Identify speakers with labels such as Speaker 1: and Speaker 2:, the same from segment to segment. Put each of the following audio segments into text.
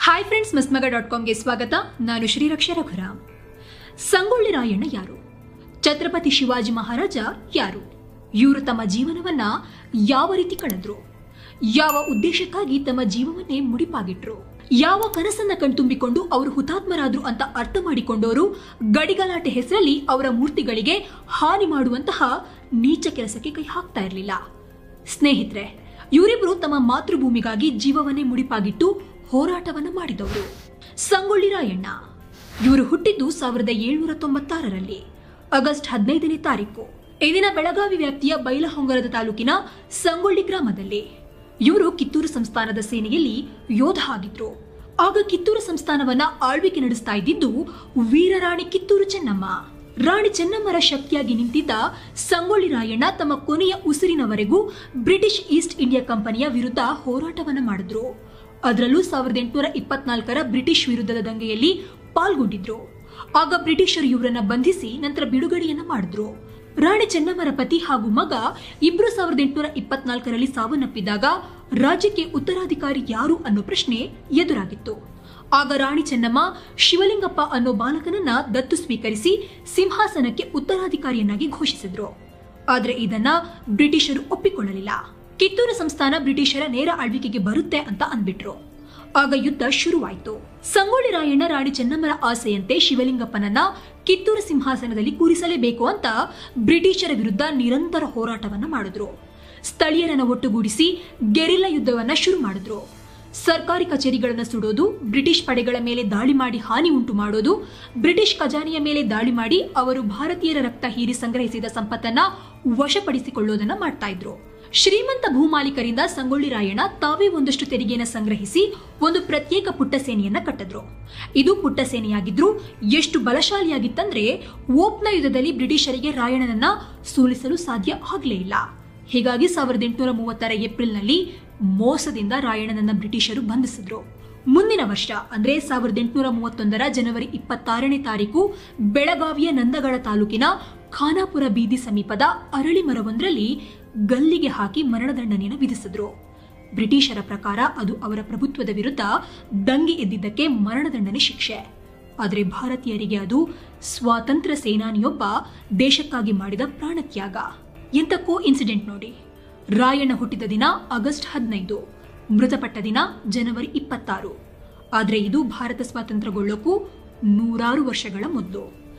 Speaker 1: hi friends Masmaga dot ಕಾಮ್ಗೆ ಸ್ವಾಗತ ನಾನು ಶ್ರೀರಕ್ಷ ರಘುರಾಮ್ ಸಂಗೊಳ್ಳಿ ರಾಯಣ್ಣ ಯಾರು ಛತ್ರಪತಿ ಶಿವಾಜಿ ಮಹಾರಾಜ ಯಾರು ಇವರು ತಮ್ಮ ಜೀವನವನ್ನ ಯಾವ ರೀತಿ ಕಳೆದ್ರು ಯಾವ ಉದ್ದೇಶಕ್ಕಾಗಿ ತಮ್ಮ ಜೀವವನ್ನೇ ಮುಡಿಪಾಗಿಟ್ರು ಯಾವ ಕನಸನ್ನ ಕಣ್ತುಂಬಿಕೊಂಡು ಅವರು ಹುತಾತ್ಮರಾದ್ರು ಅಂತ ಅರ್ಥ ಮಾಡಿಕೊಂಡವರು ಗಡಿಗಲಾಟೆ ಹೆಸರಲ್ಲಿ ಅವರ ಮೂರ್ತಿಗಳಿಗೆ ಹಾನಿ ಮಾಡುವಂತಹ ನೀಚ ಕೆಲಸಕ್ಕೆ ಕೈ ಹಾಕ್ತಾ ಇರಲಿಲ್ಲ ಸ್ನೇಹಿತರೆ ಇವರಿಬ್ರು ತಮ್ಮ ಮಾತೃಭೂಮಿಗಾಗಿ ಜೀವವನ್ನೇ ಮುಡಿಪಾಗಿಟ್ಟು ಹೋರಾಟವನ್ನ ಮಾಡಿದವರು ಸಂಗೊಳ್ಳಿ ರಾಯಣ್ಣ ಇವರು ಹುಟ್ಟಿದ್ದು ಸಾವಿರದ ಏಳ್ನೂರ ತೊಂಬತ್ತಾರರಲ್ಲಿ ಆಗಸ್ಟ್ ಹದಿನೈದನೇ ತಾರೀಕು ಇದಿನ ಬೆಳಗಾವಿ ವ್ಯಾಪ್ತಿಯ ಬೈಲಹೊಂಗರದ ತಾಲೂಕಿನ ಸಂಗೊಳ್ಳಿ ಗ್ರಾಮದಲ್ಲಿ ಇವರು ಕಿತ್ತೂರು ಸಂಸ್ಥಾನದ ಸೇನೆಯಲ್ಲಿ ಯೋಧ ಆಗಿದ್ರು ಆಗ ಕಿತ್ತೂರು ಸಂಸ್ಥಾನವನ್ನ ಆಳ್ವಿಕೆ ನಡೆಸ್ತಾ ಇದ್ದಿದ್ದು ವೀರರಾಣಿ ಕಿತ್ತೂರು ಚೆನ್ನಮ್ಮ ರಾಣಿ ಚೆನ್ನಮ್ಮರ ಶಕ್ತಿಯಾಗಿ ನಿಂತಿದ್ದ ಸಂಗೊಳ್ಳಿ ರಾಯಣ್ಣ ತಮ್ಮ ಕೊನೆಯ ಉಸಿರಿನವರೆಗೂ ಬ್ರಿಟಿಷ್ ಈಸ್ಟ್ ಇಂಡಿಯಾ ಕಂಪನಿಯ ವಿರುದ್ಧ ಹೋರಾಟವನ್ನ ಮಾಡಿದ್ರು ಅದರಲ್ಲೂ ಸಾವಿರದ ಎಂಟುನೂರ ಇಪ್ಪತ್ನಾಲ್ಕರ ಬ್ರಿಟಿಷ್ ವಿರುದ್ಧದ ದಂಗೆಯಲ್ಲಿ ಪಾಲ್ಗೊಂಡಿದ್ರು ಆಗ ಬ್ರಿಟಿಷರು ಇವರನ್ನ ಬಂಧಿಸಿ ನಂತರ ಬಿಡುಗಡೆಯನ್ನ ಮಾಡಿದ್ರು ರಾಣಿ ಚೆನ್ನಮ್ಮರ ಪತಿ ಹಾಗೂ ಮಗ ಇಬ್ರು ಸಾವಿರದ ಎಂಟುನೂರ ಇಪ್ಪತ್ನಾಲ್ಕರಲ್ಲಿ ಸಾವನ್ನಪ್ಪಿದಾಗ ರಾಜ್ಯಕ್ಕೆ ಉತ್ತರಾಧಿಕಾರಿ ಯಾರು ಅನ್ನೋ ಪ್ರಶ್ನೆ ಎದುರಾಗಿತ್ತು ಆಗ ರಾಣಿ ಚೆನ್ನಮ್ಮ ಶಿವಲಿಂಗಪ್ಪ ಅನ್ನೋ ಬಾಲಕನನ್ನ ದತ್ತು ಸ್ವೀಕರಿಸಿ ಸಿಂಹಾಸನಕ್ಕೆ ಉತ್ತರಾಧಿಕಾರಿಯನ್ನಾಗಿ ಘೋಷಿಸಿದ್ರು ಆದ್ರೆ ಇದನ್ನ ಬ್ರಿಟಿಷರು ಒಪ್ಪಿಕೊಳ್ಳಲಿಲ್ಲ ಕಿತ್ತೂರು ಸಂಸ್ಥಾನ ಬ್ರಿಟಿಷರ ನೇರ ಆಳ್ವಿಕೆಗೆ ಬರುತ್ತೆ ಅಂತ ಅಂದ್ಬಿಟ್ರು ಆಗ ಯುದ್ಧ ಶುರುವಾಯಿತು ಸಂಗೊಳ್ಳಿ ರಾಯಣ್ಣ ರಾಣಿ ಚೆನ್ನಮ್ಮರ ಆಸೆಯಂತೆ ಶಿವಲಿಂಗಪ್ಪನನ್ನ ಕಿತ್ತೂರು ಸಿಂಹಾಸನದಲ್ಲಿ ಕೂರಿಸಲೇಬೇಕು ಅಂತ ಬ್ರಿಟಿಷರ ವಿರುದ್ಧ ನಿರಂತರ ಹೋರಾಟವನ್ನ ಮಾಡಿದ್ರು ಸ್ಥಳೀಯರನ್ನ ಒಟ್ಟುಗೂಡಿಸಿ ಗೆರಿಲ್ಲಾ ಯುದ್ಧವನ್ನ ಶುರು ಮಾಡಿದ್ರು ಸರ್ಕಾರಿ ಕಚೇರಿಗಳನ್ನು ಸುಡೋದು ಬ್ರಿಟಿಷ್ ಪಡೆಗಳ ಮೇಲೆ ದಾಳಿ ಮಾಡಿ ಹಾನಿ ಉಂಟು ಮಾಡೋದು ಬ್ರಿಟಿಷ್ ಖಜಾನೆಯ ಮೇಲೆ ದಾಳಿ ಮಾಡಿ ಅವರು ಭಾರತೀಯರ ರಕ್ತ ಹೀರಿ ಸಂಗ್ರಹಿಸಿದ ಸಂಪತ್ತನ್ನ ವಶಪಡಿಸಿಕೊಳ್ಳೋದನ್ನ ಮಾಡ್ತಾ ಇದ್ರು ಶ್ರೀಮಂತ ಭೂಮಾಲೀಕರಿಂದ ಸಂಗೊಳ್ಳಿ ರಾಯಣ್ಣ ತಾವೇ ಒಂದಷ್ಟು ತೆರಿಗೆಯನ್ನು ಸಂಗ್ರಹಿಸಿ ಒಂದು ಪ್ರತ್ಯೇಕ ಪುಟ್ಟ ಸೇನೆಯನ್ನ ಕಟ್ಟಿದ್ರು ಇದು ಪುಟ್ಟ ಸೇನೆಯಾಗಿದ್ರು ಎಷ್ಟು ಬಲಶಾಲಿಯಾಗಿತ್ತಂದ್ರೆ ಓಪ್ನ ಯುದ್ಧದಲ್ಲಿ ಬ್ರಿಟಿಷರಿಗೆ ರಾಯಣ್ಣನನ್ನ ಸೋಲಿಸಲು ಸಾಧ್ಯ ಆಗಲೇ ಇಲ್ಲ ಹೀಗಾಗಿ ಸಾವಿರದ ಎಂಟುನೂರ ಮೂವತ್ತರ ಏಪ್ರಿಲ್ನಲ್ಲಿ ಮೋಸದಿಂದ ರಾಯಣ್ಣನನ್ನ ಬ್ರಿಟಿಷರು ಬಂಧಿಸಿದ್ರು ಮುಂದಿನ ವರ್ಷ ಅಂದ್ರೆ ಸಾವಿರದ ಎಂಟುನೂರ ಮೂವತ್ತೊಂದರ ಜನವರಿ ಇಪ್ಪತ್ತಾರನೇ ತಾರೀಕು ಬೆಳಗಾವಿಯ ನಂದಗಡ ತಾಲೂಕಿನ ಖಾನಾಪುರ ಬೀದಿ ಸಮೀಪದ ಅರಳಿ ಮರವೊಂದರಲ್ಲಿ ಗಲ್ಲಿಗೆ ಹಾಕಿ ಮರಣದಂಡನೆಯನ್ನು ವಿಧಿಸಿದ್ರು ಬ್ರಿಟಿಷರ ಪ್ರಕಾರ ಅದು ಅವರ ಪ್ರಭುತ್ವದ ವಿರುದ್ಧ ದಂಗೆ ಎದ್ದಿದ್ದಕ್ಕೆ ಮರಣದಂಡನೆ ಶಿಕ್ಷೆ ಆದರೆ ಭಾರತೀಯರಿಗೆ ಅದು ಸ್ವಾತಂತ್ರ್ಯ ಸೇನಾನಿಯೊಬ್ಬ ದೇಶಕ್ಕಾಗಿ ಮಾಡಿದ ಪ್ರಾಣತ್ಯಾಗ ಎಂತಕ್ಕೂ ಇನ್ಸಿಡೆಂಟ್ ನೋಡಿ ರಾಯಣ್ಣ ಹುಟ್ಟಿದ ದಿನ ಆಗಸ್ಟ್ ಹದಿನೈದು ಮೃತಪಟ್ಟ ದಿನ ಜನವರಿ ಇಪ್ಪತ್ತಾರು ಆದರೆ ಇದು ಭಾರತ ಸ್ವಾತಂತ್ರ್ಯಗೊಳ್ಳೋಕ್ಕೂ ನೂರಾರು ವರ್ಷಗಳ ಮೊದಲು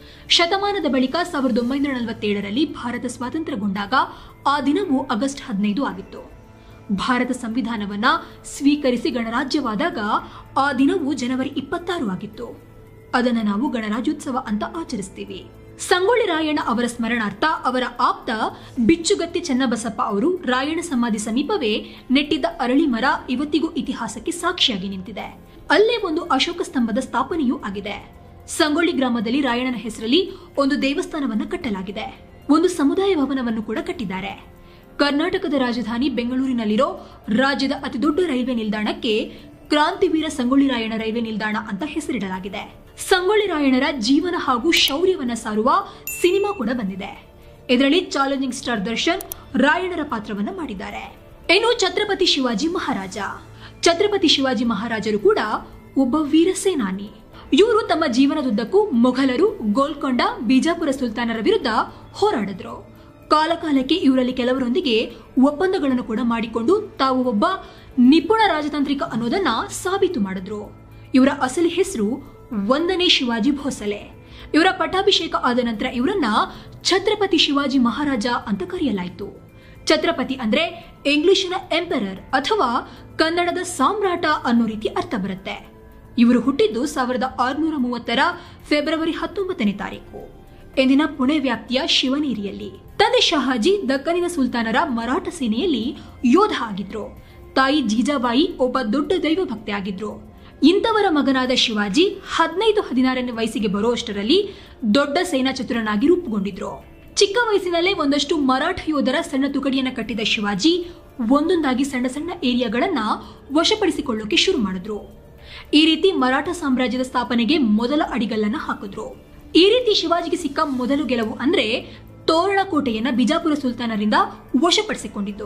Speaker 1: ಶತಮಾನದ ಬಳಿಕ ಸಾವಿರದ ಒಂಬೈನೂರ ನಲವತ್ತೇಳರಲ್ಲಿ ಭಾರತ ಸ್ವಾತಂತ್ರ್ಯಗೊಂಡಾಗ ಆ ದಿನವೂ ಆಗಸ್ಟ್ ಹದಿನೈದು ಆಗಿತ್ತು ಭಾರತ ಸಂವಿಧಾನವನ್ನ ಸ್ವೀಕರಿಸಿ ಗಣರಾಜ್ಯವಾದಾಗ ಆ ದಿನವೂ ಜನವರಿ ಇಪ್ಪತ್ತಾರು ಆಗಿತ್ತು ಅದನ್ನ ನಾವು ಗಣರಾಜ್ಯೋತ್ಸವ ಅಂತ ಆಚರಿಸ್ತೀವಿ ಸಂಗೊಳ್ಳಿ ರಾಯಣ್ಣ ಅವರ ಸ್ಮರಣಾರ್ಥ ಅವರ ಆಪ್ತ ಬಿಚ್ಚುಗತ್ತಿ ಚನ್ನಬಸಪ್ಪ ಅವರು ರಾಯಣ್ಣ ಸಮಾಧಿ ಸಮೀಪವೇ ನೆಟ್ಟಿದ್ದ ಅರಳಿ ಮರ ಇವತ್ತಿಗೂ ಇತಿಹಾಸಕ್ಕೆ ಸಾಕ್ಷಿಯಾಗಿ ನಿಂತಿದೆ ಅಲ್ಲೇ ಒಂದು ಅಶೋಕ ಸ್ತಂಭದ ಸ್ಥಾಪನೆಯೂ ಆಗಿದೆ ಸಂಗೊಳ್ಳಿ ಗ್ರಾಮದಲ್ಲಿ ರಾಯಣ್ಣನ ಹೆಸರಲ್ಲಿ ಒಂದು ದೇವಸ್ಥಾನವನ್ನ ಕಟ್ಟಲಾಗಿದೆ ಒಂದು ಸಮುದಾಯ ಭವನವನ್ನು ಕೂಡ ಕಟ್ಟಿದ್ದಾರೆ ಕರ್ನಾಟಕದ ರಾಜಧಾನಿ ಬೆಂಗಳೂರಿನಲ್ಲಿರೋ ರಾಜ್ಯದ ಅತಿದೊಡ್ಡ ರೈಲ್ವೆ ನಿಲ್ದಾಣಕ್ಕೆ ಕ್ರಾಂತಿವೀರ ಸಂಗೊಳ್ಳಿ ರಾಯಣ್ಣ ರೈಲ್ವೆ ನಿಲ್ದಾಣ ಅಂತ ಹೆಸರಿಡಲಾಗಿದೆ ಸಂಗೊಳ್ಳಿ ರಾಯಣ್ಣರ ಜೀವನ ಹಾಗೂ ಶೌರ್ಯವನ್ನ ಸಾರುವ ಸಿನಿಮಾ ಕೂಡ ಬಂದಿದೆ ಇದರಲ್ಲಿ ಚಾಲೆಂಜಿಂಗ್ ಸ್ಟಾರ್ ದರ್ಶನ್ ರಾಯಣ್ಣರ ಪಾತ್ರವನ್ನ ಮಾಡಿದ್ದಾರೆ ಇನ್ನು ಛತ್ರಪತಿ ಶಿವಾಜಿ ಮಹಾರಾಜ ಛತ್ರಪತಿ ಶಿವಾಜಿ ಮಹಾರಾಜರು ಕೂಡ ಒಬ್ಬ ವೀರ ಸೇನಾನಿ ಇವರು ತಮ್ಮ ಜೀವನದುದ್ದಕ್ಕೂ ಮೊಘಲರು ಗೋಲ್ಕೊಂಡ ಬಿಜಾಪುರ ಸುಲ್ತಾನರ ವಿರುದ್ಧ ಹೋರಾಡಿದ್ರು ಕಾಲಕಾಲಕ್ಕೆ ಇವರಲ್ಲಿ ಕೆಲವರೊಂದಿಗೆ ಒಪ್ಪಂದಗಳನ್ನು ಕೂಡ ಮಾಡಿಕೊಂಡು ತಾವು ಒಬ್ಬ ನಿಪುಣ ರಾಜತಾಂತ್ರಿಕ ಅನ್ನೋದನ್ನ ಸಾಬೀತು ಮಾಡಿದ್ರು ಇವರ ಅಸಲಿ ಹೆಸರು ಒಂದನೇ ಶಿವಾಜಿ ಭೋಸಲೆ ಇವರ ಪಟ್ಟಾಭಿಷೇಕ ಆದ ನಂತರ ಇವರನ್ನ ಛತ್ರಪತಿ ಶಿವಾಜಿ ಮಹಾರಾಜ ಅಂತ ಕರೆಯಲಾಯಿತು ಛತ್ರಪತಿ ಅಂದ್ರೆ ಇಂಗ್ಲಿಷಿನ ಎಂಪರರ್ ಅಥವಾ ಕನ್ನಡದ ಸಾಮ್ರಾಟ ಅನ್ನೋ ರೀತಿ ಅರ್ಥ ಬರುತ್ತೆ ಇವರು ಹುಟ್ಟಿದ್ದು ಸಾವಿರದ ಆರುನೂರ ಮೂವತ್ತರ ಫೆಬ್ರವರಿ ಹತ್ತೊಂಬತ್ತನೇ ತಾರೀಕು ಎಂದಿನ ಪುಣೆ ವ್ಯಾಪ್ತಿಯ ಶಿವನೇರಿಯಲ್ಲಿ ತಂದೆ ಶಹಾಜಿ ದಕ್ಕನಿನ ಸುಲ್ತಾನರ ಮರಾಠ ಸೇನೆಯಲ್ಲಿ ಯೋಧ ಆಗಿದ್ರು ತಾಯಿ ಜೀಜಾಬಾಯಿ ಒಬ್ಬ ದೊಡ್ಡ ದೈವ ಭಕ್ತಿ ಆಗಿದ್ರು ಇಂಥವರ ಮಗನಾದ ಶಿವಾಜಿ ಹದಿನೈದು ಹದಿನಾರನೇ ವಯಸ್ಸಿಗೆ ಬರುವಷ್ಟರಲ್ಲಿ ದೊಡ್ಡ ಸೇನಾ ಚತುರನಾಗಿ ರೂಪುಗೊಂಡಿದ್ರು ಚಿಕ್ಕ ವಯಸ್ಸಿನಲ್ಲೇ ಒಂದಷ್ಟು ಮರಾಠ ಯೋಧರ ಸಣ್ಣ ತುಕಡಿಯನ್ನ ಕಟ್ಟಿದ ಶಿವಾಜಿ ಒಂದೊಂದಾಗಿ ಸಣ್ಣ ಸಣ್ಣ ಏರಿಯಾಗಳನ್ನ ವಶಪಡಿಸಿಕೊಳ್ಳೋಕೆ ಶುರು ಮಾಡಿದ್ರು ಈ ರೀತಿ ಮರಾಠ ಸಾಮ್ರಾಜ್ಯದ ಸ್ಥಾಪನೆಗೆ ಮೊದಲ ಅಡಿಗಲ್ಲನ್ನ ಹಾಕಿದ್ರು ಈ ರೀತಿ ಶಿವಾಜಿಗೆ ಸಿಕ್ಕ ಮೊದಲು ಗೆಲುವು ಅಂದ್ರೆ ತೋರಣ ಕೋಟೆಯನ್ನ ಬಿಜಾಪುರ ಸುಲ್ತಾನರಿಂದ ವಶಪಡಿಸಿಕೊಂಡಿದ್ದು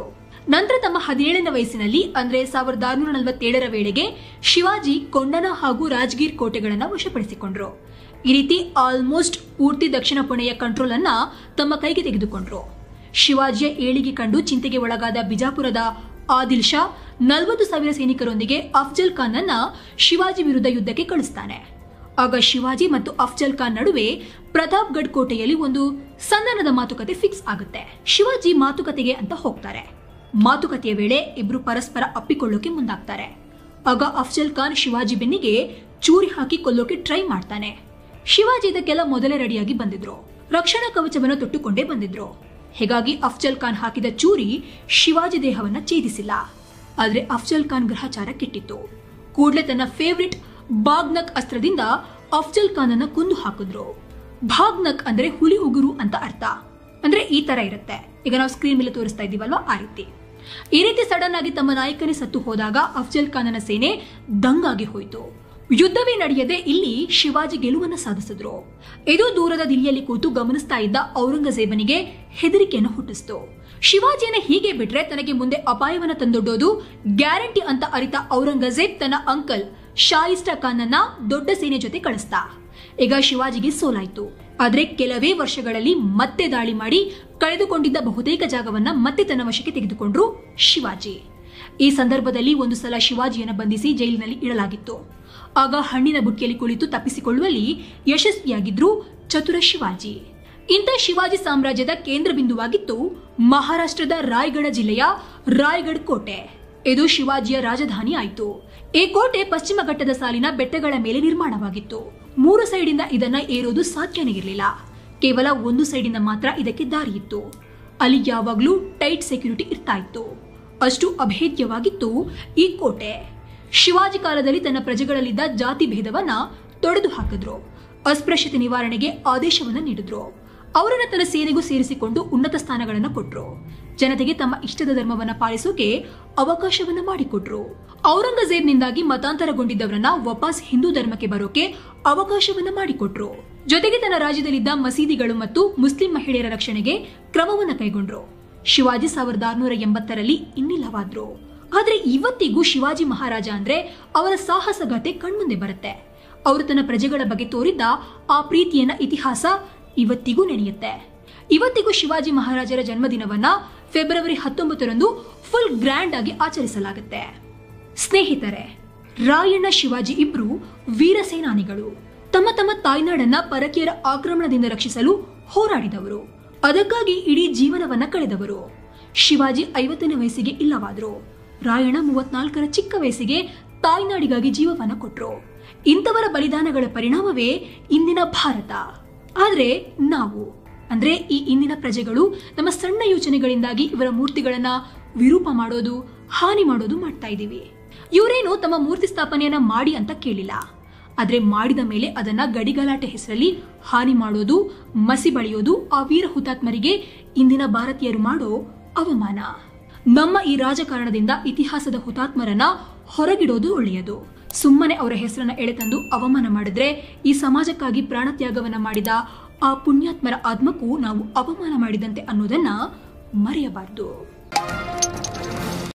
Speaker 1: ನಂತರ ತಮ್ಮ ಹದಿನೇಳನೇ ವಯಸ್ಸಿನಲ್ಲಿ ಅಂದ್ರೆ ಸಾವಿರದ ಆರುನೂರ ನಲವತ್ತೇಳರ ವೇಳೆಗೆ ಶಿವಾಜಿ ಕೊಂಡನ ಹಾಗೂ ರಾಜ್ಗೀರ್ ಕೋಟೆಗಳನ್ನು ವಶಪಡಿಸಿಕೊಂಡ್ರು ಈ ರೀತಿ ಆಲ್ಮೋಸ್ಟ್ ಪೂರ್ತಿ ದಕ್ಷಿಣ ಪುಣೆಯ ಕಂಟ್ರೋಲ್ ಅನ್ನ ತಮ್ಮ ಕೈಗೆ ತೆಗೆದುಕೊಂಡ್ರು ಶಿವಾಜಿಯ ಏಳಿಗೆ ಕಂಡು ಚಿಂತೆಗೆ ಒಳಗಾದ ಬಿಜಾಪುರದ ಆದಿಲ್ ಶಾ ನಲವತ್ತು ಸಾವಿರ ಸೈನಿಕರೊಂದಿಗೆ ಅಫ್ಜಲ್ ಖಾನ್ ಅನ್ನ ಶಿವಾಜಿ ವಿರುದ್ಧ ಯುದ್ಧಕ್ಕೆ ಕಳಿಸ್ತಾನೆ ಆಗ ಶಿವಾಜಿ ಮತ್ತು ಅಫ್ಜಲ್ ಖಾನ್ ನಡುವೆ ಪ್ರತಾಪ್ಗಢ್ ಕೋಟೆಯಲ್ಲಿ ಒಂದು ಸಂಧಾನದ ಮಾತುಕತೆ ಫಿಕ್ಸ್ ಆಗುತ್ತೆ ಶಿವಾಜಿ ಮಾತುಕತೆಗೆ ಅಂತ ಹೋಗ್ತಾರೆ ಮಾತುಕತೆಯ ವೇಳೆ ಇಬ್ರು ಪರಸ್ಪರ ಅಪ್ಪಿಕೊಳ್ಳೋಕೆ ಮುಂದಾಗ್ತಾರೆ ಆಗ ಅಫ್ಜಲ್ ಖಾನ್ ಶಿವಾಜಿ ಬೆನ್ನಿಗೆ ಚೂರಿ ಹಾಕಿ ಕೊಲ್ಲೋಕೆ ಟ್ರೈ ಮಾಡ್ತಾನೆ ಶಿವಾಜಿ ಇದಕ್ಕೆಲ್ಲ ಮೊದಲೇ ರೆಡಿಯಾಗಿ ಬಂದಿದ್ರು ರಕ್ಷಣಾ ಕವಚವನ್ನು ತೊಟ್ಟುಕೊಂಡೇ ಬಂದಿದ್ರು ಹೀಗಾಗಿ ಅಫ್ಜಲ್ ಖಾನ್ ಹಾಕಿದ ಚೂರಿ ಶಿವಾಜಿ ದೇಹವನ್ನ ಛೇದಿಸಿಲ್ಲ ಆದ್ರೆ ಅಫ್ಜಲ್ ಖಾನ್ ಗ್ರಹಚಾರ ಕೆಟ್ಟಿತ್ತು ಕೂಡಲೇ ತನ್ನ ಫೇವ್ರೆಟ್ ಬಾಗ್ನಕ್ ಅಸ್ತ್ರದಿಂದ ಅಫ್ಜಲ್ ಖಾನ್ ಅನ್ನ ಕುಂದು ಹಾಕಿದ್ರು ಭಾಗ್ನಕ್ ಅಂದ್ರೆ ಹುಲಿ ಉಗುರು ಅಂತ ಅರ್ಥ ಅಂದ್ರೆ ಈ ತರ ಇರುತ್ತೆ ಈಗ ನಾವು ಸ್ಕ್ರೀನ್ ಮೇಲೆ ತೋರಿಸ್ತಾ ಇದೀವಲ್ವಾ ಆ ರೀತಿ ಈ ರೀತಿ ಸಡನ್ ಆಗಿ ತಮ್ಮ ನಾಯಕನೇ ಸತ್ತು ಹೋದಾಗ ಅಫ್ಜಲ್ ಖಾನನ ಸೇನೆ ದಂಗಾಗಿ ಹೋಯಿತು ಯುದ್ಧವೇ ನಡೆಯದೆ ಇಲ್ಲಿ ಶಿವಾಜಿ ಗೆಲುವನ್ನ ಸಾಧಿಸಿದ್ರು ಇದು ದೂರದ ದಿಲ್ಲಿಯಲ್ಲಿ ಕೂತು ಗಮನಿಸ್ತಾ ಇದ್ದ ಔರಂಗಜೇಬನಿಗೆ ಹೆದರಿಕೆಯನ್ನು ಹುಟ್ಟಿಸ್ತು ಶಿವಾಜಿಯನ್ನ ಹೀಗೆ ಬಿಟ್ರೆ ತನಗೆ ಮುಂದೆ ಅಪಾಯವನ್ನ ತಂದೊಡ್ಡೋದು ಗ್ಯಾರಂಟಿ ಅಂತ ಅರಿತ ಔರಂಗಜೇಬ್ ತನ್ನ ಅಂಕಲ್ ಶಾಯಿಸ್ಟಾ ಖಾನ್ ಅನ್ನ ದೊಡ್ಡ ಸೇನೆ ಜೊತೆ ಕಳಿಸ್ತಾ ಈಗ ಶಿವಾಜಿಗೆ ಸೋಲಾಯ್ತು ಆದ್ರೆ ಕೆಲವೇ ವರ್ಷಗಳಲ್ಲಿ ಮತ್ತೆ ದಾಳಿ ಮಾಡಿ ಕಳೆದುಕೊಂಡಿದ್ದ ಬಹುತೇಕ ಜಾಗವನ್ನ ಮತ್ತೆ ತನ್ನ ವಶಕ್ಕೆ ತೆಗೆದುಕೊಂಡ್ರು ಶಿವಾಜಿ ಈ ಸಂದರ್ಭದಲ್ಲಿ ಒಂದು ಸಲ ಶಿವಾಜಿಯನ್ನ ಬಂಧಿಸಿ ಜೈಲಿನಲ್ಲಿ ಇಡಲಾಗಿತ್ತು ಆಗ ಹಣ್ಣಿನ ಬುಟ್ಟಿಯಲ್ಲಿ ಕುಳಿತು ತಪ್ಪಿಸಿಕೊಳ್ಳುವಲ್ಲಿ ಯಶಸ್ವಿಯಾಗಿದ್ರು ಚತುರ ಶಿವಾಜಿ ಇಂಥ ಶಿವಾಜಿ ಸಾಮ್ರಾಜ್ಯದ ಕೇಂದ್ರ ಬಿಂದುವಾಗಿತ್ತು ಮಹಾರಾಷ್ಟ್ರದ ರಾಯಗಢ ಜಿಲ್ಲೆಯ ರಾಯಗಢ್ ಕೋಟೆ ಇದು ಶಿವಾಜಿಯ ರಾಜಧಾನಿ ಆಯಿತು ಈ ಕೋಟೆ ಪಶ್ಚಿಮ ಘಟ್ಟದ ಸಾಲಿನ ಬೆಟ್ಟಗಳ ಮೇಲೆ ನಿರ್ಮಾಣವಾಗಿತ್ತು ಮೂರು ಸೈಡಿಂದ ಇದನ್ನ ಏರೋದು ಸಾಧ್ಯನೇ ಇರಲಿಲ್ಲ ಕೇವಲ ಒಂದು ಸೈಡಿಂದ ಮಾತ್ರ ಇದಕ್ಕೆ ದಾರಿ ಇತ್ತು ಅಲ್ಲಿ ಯಾವಾಗಲೂ ಟೈಟ್ ಸೆಕ್ಯೂರಿಟಿ ಇರ್ತಾ ಇತ್ತು ಅಷ್ಟು ಅಭೇದ್ಯವಾಗಿತ್ತು ಈ ಕೋಟೆ ಶಿವಾಜಿ ಕಾಲದಲ್ಲಿ ತನ್ನ ಪ್ರಜೆಗಳಲ್ಲಿದ್ದ ಜಾತಿ ಭೇದವನ್ನ ತೊಡೆದು ಹಾಕಿದ್ರು ಅಸ್ಪೃಶ್ಯತೆ ನಿವಾರಣೆಗೆ ಆದೇಶವನ್ನ ನೀಡಿದ್ರು ಅವರನ್ನ ತನ್ನ ಸೇನೆಗೂ ಸೇರಿಸಿಕೊಂಡು ಉನ್ನತ ಸ್ಥಾನಗಳನ್ನ ಕೊಟ್ರು ಜನತೆಗೆ ತಮ್ಮ ಇಷ್ಟದ ಧರ್ಮವನ್ನ ಪಾಲಿಸೋಕೆ ಅವಕಾಶವನ್ನ ಮಾಡಿಕೊಟ್ರು ಔರಂಗಜೇಬ್ನಿಂದಾಗಿ ಮತಾಂತರಗೊಂಡಿದ್ದವರನ್ನ ವಾಪಸ್ ಹಿಂದೂ ಧರ್ಮಕ್ಕೆ ಬರೋಕೆ ಅವಕಾಶವನ್ನ ಮಾಡಿಕೊಟ್ರು ಜೊತೆಗೆ ತನ್ನ ರಾಜ್ಯದಲ್ಲಿದ್ದ ಮಸೀದಿಗಳು ಮತ್ತು ಮುಸ್ಲಿಂ ಮಹಿಳೆಯರ ರಕ್ಷಣೆಗೆ ಕ್ರಮವನ್ನ ಕೈಗೊಂಡ್ರು ಶಿವಾಜಿ ಸಾವಿರದ ಆರುನೂರ ಎಂಬತ್ತರಲ್ಲಿ ಇನ್ನಿಲ್ಲವಾದ್ರು ಆದ್ರೆ ಇವತ್ತಿಗೂ ಶಿವಾಜಿ ಮಹಾರಾಜ ಅಂದ್ರೆ ಅವರ ಸಾಹಸಗಾಥೆ ಕಣ್ಮುಂದೆ ಬರುತ್ತೆ ಅವರು ತನ್ನ ಪ್ರಜೆಗಳ ಬಗ್ಗೆ ತೋರಿದ್ದ ಆ ಪ್ರೀತಿಯನ್ನ ಇತಿಹಾಸ ಇವತ್ತಿಗೂ ನೆನೆಯುತ್ತೆ ಇವತ್ತಿಗೂ ಶಿವಾಜಿ ಮಹಾರಾಜರ ಜನ್ಮದಿನವನ್ನ ಫೆಬ್ರವರಿ ಹತ್ತೊಂಬತ್ತರಂದು ಫುಲ್ ಗ್ರ್ಯಾಂಡ್ ಆಗಿ ಆಚರಿಸಲಾಗುತ್ತೆ ಸ್ನೇಹಿತರೆ ರಾಯಣ್ಣ ಶಿವಾಜಿ ಇಬ್ರು ವೀರ ಸೇನಾನಿಗಳು ತಮ್ಮ ತಮ್ಮ ತಾಯ್ನಾಡನ್ನ ಪರಕೀಯರ ಆಕ್ರಮಣದಿಂದ ರಕ್ಷಿಸಲು ಹೋರಾಡಿದವರು ಅದಕ್ಕಾಗಿ ಇಡೀ ಜೀವನವನ್ನ ಕಳೆದವರು ಶಿವಾಜಿ ಐವತ್ತನೇ ವಯಸ್ಸಿಗೆ ಇಲ್ಲವಾದ್ರು ರಾಯಣ್ಣ ಮೂವತ್ನಾಲ್ಕರ ಚಿಕ್ಕ ವಯಸ್ಸಿಗೆ ತಾಯ್ನಾಡಿಗಾಗಿ ಜೀವವನ್ನ ಕೊಟ್ರು ಇಂಥವರ ಬಲಿದಾನಗಳ ಪರಿಣಾಮವೇ ಇಂದಿನ ಭಾರತ ಆದ್ರೆ ನಾವು ಅಂದ್ರೆ ಈ ಇಂದಿನ ಪ್ರಜೆಗಳು ನಮ್ಮ ಸಣ್ಣ ಯೋಚನೆಗಳಿಂದಾಗಿ ಇವರ ಮೂರ್ತಿಗಳನ್ನ ವಿರೂಪ ಮಾಡೋದು ಹಾನಿ ಮಾಡೋದು ಮಾಡ್ತಾ ಇದ್ದೀವಿ ಇವರೇನು ತಮ್ಮ ಮೂರ್ತಿ ಸ್ಥಾಪನೆಯನ್ನ ಮಾಡಿ ಅಂತ ಕೇಳಿಲ್ಲ ಆದ್ರೆ ಮಾಡಿದ ಮೇಲೆ ಅದನ್ನ ಗಡಿಗಲಾಟೆ ಹೆಸರಲ್ಲಿ ಹಾನಿ ಮಾಡೋದು ಮಸಿ ಬಳಿಯೋದು ಆ ವೀರ ಹುತಾತ್ಮರಿಗೆ ಇಂದಿನ ಭಾರತೀಯರು ಮಾಡೋ ಅವಮಾನ ನಮ್ಮ ಈ ರಾಜಕಾರಣದಿಂದ ಇತಿಹಾಸದ ಹುತಾತ್ಮರನ್ನ ಹೊರಗಿಡೋದು ಒಳ್ಳೆಯದು ಸುಮ್ಮನೆ ಅವರ ಹೆಸರನ್ನ ಎಳೆತಂದು ಅವಮಾನ ಮಾಡಿದ್ರೆ ಈ ಸಮಾಜಕ್ಕಾಗಿ ಪ್ರಾಣತ್ಯಾಗವನ್ನ ಮಾಡಿದ ಆ ಪುಣ್ಯಾತ್ಮರ ಆತ್ಮಕ್ಕೂ ನಾವು ಅವಮಾನ ಮಾಡಿದಂತೆ ಅನ್ನೋದನ್ನ ಮರೆಯಬಾರದು